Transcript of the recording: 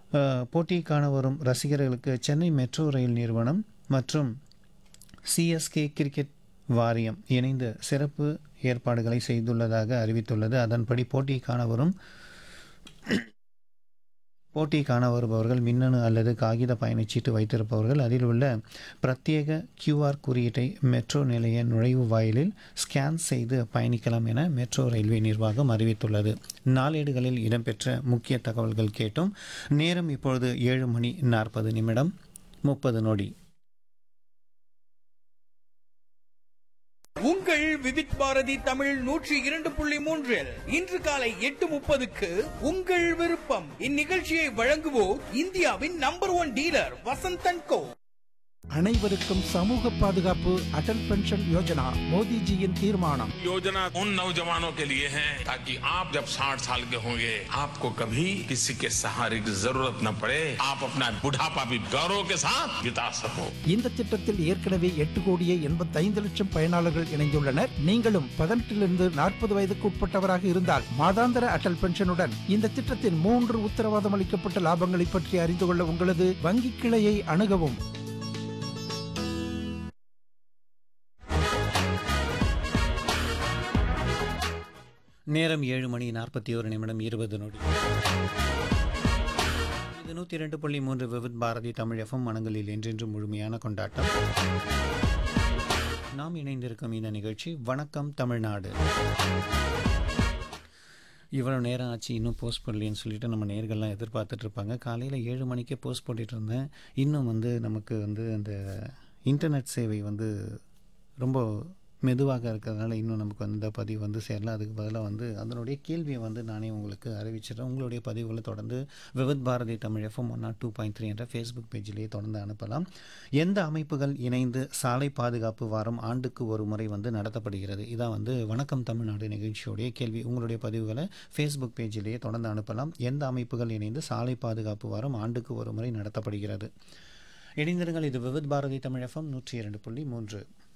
அஹ், போட்டி காண வரும் ரசிகர்களுக்கு சென்னை மெட்ரோ ரயில் நிறுவனம் மற்றும் சிஎஸ்கே கிரிக்கெட் வாரியம் இணைந்து சிறப்பு ஏற்பாடுகளை செய்துள்ளதாக அறிவித்துள்ளது அதன்படி போட்டி காண வரும் போட்டி காண வருபவர்கள் மின்னணு அல்லது காகித பயணச்சீட்டு வைத்திருப்பவர்கள் அதில் உள்ள பிரத்யேக கியூஆர் குறியீட்டை மெட்ரோ நிலைய நுழைவு வாயிலில் ஸ்கேன் செய்து பயணிக்கலாம் என மெட்ரோ ரயில்வே நிர்வாகம் அறிவித்துள்ளது நாளேடுகளில் இடம்பெற்ற முக்கிய தகவல்கள் கேட்டும் நேரம் இப்பொழுது ஏழு மணி நாற்பது நிமிடம் முப்பது நொடி உங்கள் விவித் பாரதி தமிழ் நூற்றி இரண்டு புள்ளி மூன்றில் இன்று காலை எட்டு முப்பதுக்கு உங்கள் விருப்பம் இந்நிகழ்ச்சியை வழங்குவோர் இந்தியாவின் number one dealer Vasanthan co அனைவருக்கும் சமூக பாதுகாப்பு அடல் பென்ஷன் யோஜனா மோடிஜியின் தீர்மானம் योजना उन नौजवानों के लिए है ताकि आप जब 60 साल के होंगे आपको कभी किसी के सहारे की जरूरत न पड़े आप अपना बुढ़ापा भी गौरव के साथ बिता सको இந்த திட்டத்தில் ஏற்கனவே எட்டு கோடியே எண்பத்தைந்து லட்சம் பயனாளர்கள் இணைந்துள்ளனர் நீங்களும் பதினெட்டிலிருந்து நாற்பது வயதுக்கு உட்பட்டவராக இருந்தால் மாதாந்திர அடல் பென்ஷனுடன் இந்த திட்டத்தின் மூன்று உத்தரவாதம் அளிக்கப்பட்ட லாபங்களை பற்றி அறிந்து கொள்ள உங்களது வங்கி கிளையை அணுகவும் நேரம் ஏழு மணி நாற்பத்தி ஒரு நிமிடம் இருபது நொடி இது நூற்றி இரண்டு புள்ளி மூன்று விவித் பாரதி தமிழ் எஃப்எம் மனங்களில் என்றென்றும் முழுமையான கொண்டாட்டம் நாம் இணைந்திருக்கும் இந்த நிகழ்ச்சி வணக்கம் தமிழ்நாடு இவ்வளோ நேரம் ஆச்சு இன்னும் போஸ்ட் பண்ணலேன்னு சொல்லிட்டு நம்ம நேர்கள்லாம் எதிர்பார்த்துட்டு இருப்பாங்க காலையில் ஏழு மணிக்கே போஸ்ட் போட்டுட்டு இருந்தேன் இன்னும் வந்து நமக்கு வந்து அந்த இன்டர்நெட் சேவை வந்து ரொம்ப மெதுவாக இருக்கிறதுனால இன்னும் நமக்கு அந்த பதிவு வந்து சேரல அதுக்கு பதிலாக வந்து அதனுடைய கேள்வியை வந்து நானே உங்களுக்கு அறிவிச்சிடுறேன் உங்களுடைய பதிவுகளை தொடர்ந்து Vividh Bharati Tamil FM one naught two point three என்ற ஃபேஸ்புக் பேஜிலேயே தொடர்ந்து அனுப்பலாம் எந்த அமைப்புகள் இணைந்து சாலை பாதுகாப்பு வாரம் ஆண்டுக்கு ஒரு முறை வந்து நடத்தப்படுகிறது இதான் வந்து வணக்கம் தமிழ்நாடு நிகழ்ச்சியோடைய கேள்வி உங்களுடைய பதிவுகளை ஃபேஸ்புக் பேஜிலேயே தொடர்ந்து அனுப்பலாம் எந்த அமைப்புகள் இணைந்து சாலை பாதுகாப்பு வாரம் ஆண்டுக்கு ஒரு முறை நடத்தப்படுகிறது இணைந்திருங்கள் இது விவித் பாரதி தமிழ் எஃப்எம் நூற்றி இரண்டு புள்ளி மூன்று